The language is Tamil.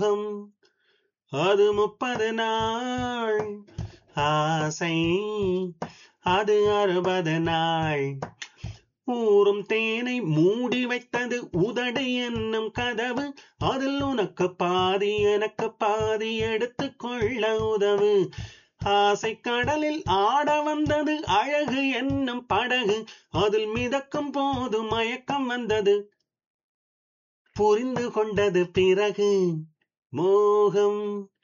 மோகம் அது முப்பது நாள் ஆசை அது அறுபது நாள் ஊறும் தேனை மூடி வைத்தது உதடு என்னும் கதவு அதில் உனக்கு பாதி எனக்கு பாதி எடுத்து கொள்ள உதவு ஆசை கடலில் ஆட வந்தது அழகு என்னும் படகு அதில் மிதக்கும் போது மயக்கம் வந்தது புரிந்து கொண்டது பிறகு மோகம்